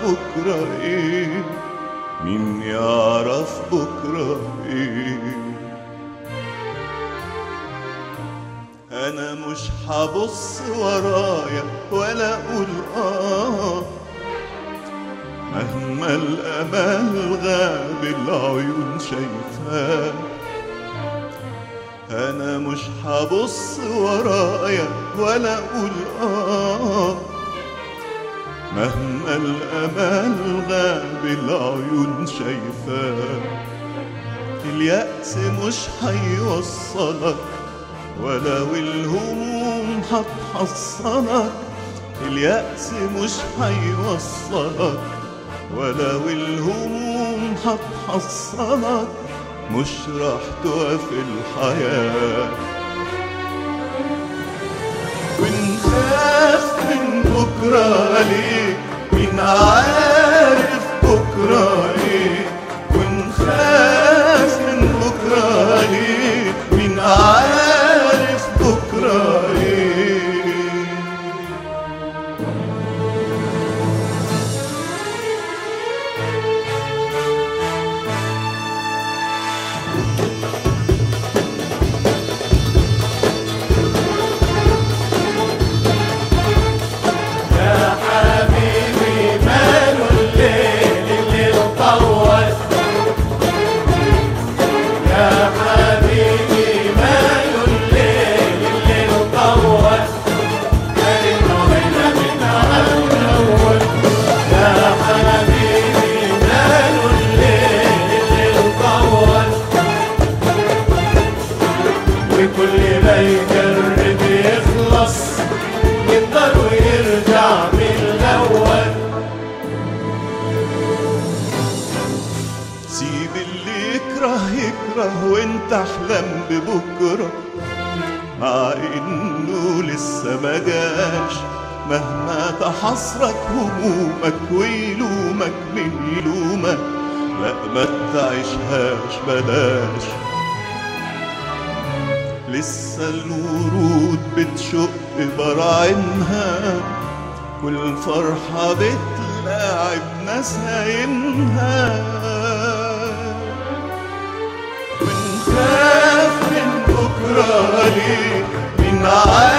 بكرة ايه مين يعرف بكرة ايه انا مش هبص ورايا ولا اقول اه مهما الامل غاب العيون شايفاه انا مش هبص ورايا ولا اقول اه مهما الامل غاب العيون شايفاه اليأس مش هيوصلك ولو الهموم هتحصلك اليأس مش هيوصلك ولو الهموم هتحصلك مش راح تقف الحياة ونخاف من بكرة ليه مين عارف بكرة ايه ونخاف من بكرة ليه مين عارف بكرة ايه يا حبيبي ماله الليل اللي طول يا حبيبي ماله الليل اللي طول كأنه هنا من أول يا حبيبي ماله الليل اللي طول وكل ما يجرب يخلص يقدر ويرجع من الأول سيب اللي يكره يكره وانت احلم ببكرة مع انه لسه ما جاش مهما تحصرك همومك ويلومك من يلومك لا ما تعيشهاش بلاش لسه الورود بتشق براعمها كل فرحة بتلاعب نسايمها ونخاف من بكرة ليه مين عارف